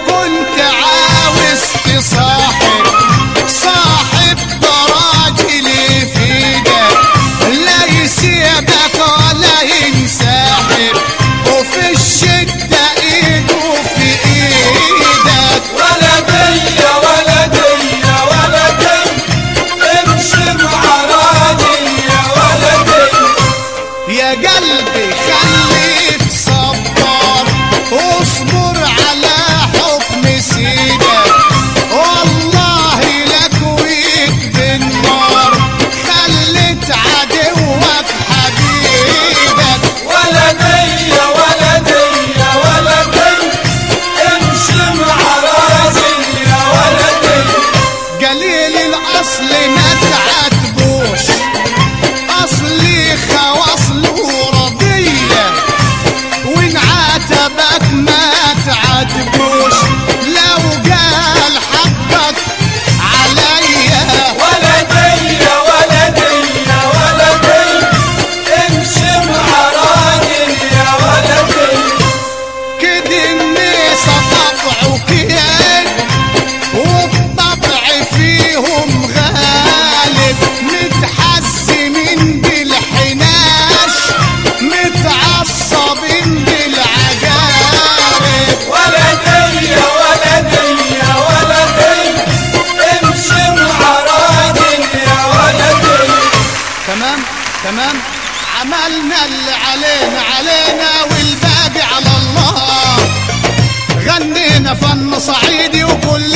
كنت عاوز تصاحب صاحب راجل يفيدك لا يسيبك ولا ينسحب وفي الشدة ايده في ايدك ولدي ولدي ولدي امشي مع راجل يا ولدي يا قلبي خليك صبر واصبر على حكم سيدك والله لك ويك بالنار خلت عدوك حبيبك ولدي ولدي ولدي امشي مع راجل يا ولدي قليل الاصل ما تعاتبوش اصلي خواصله رضيه وان عاتبك ما تعاتبوش لو قال حقك عليا ولدي ولدي ولدي امشي مع راجل يا ولدي كده الناس طبعه كيان والطبع فيهم غالب متحزمين بالحناش متعصبين بالعجارب ولدي ولدي ولدي امشي مع راجل يا ولدي تمام تمام عملنا اللي علينا علينا والباقي على الله غنينا فن صعيدي وكل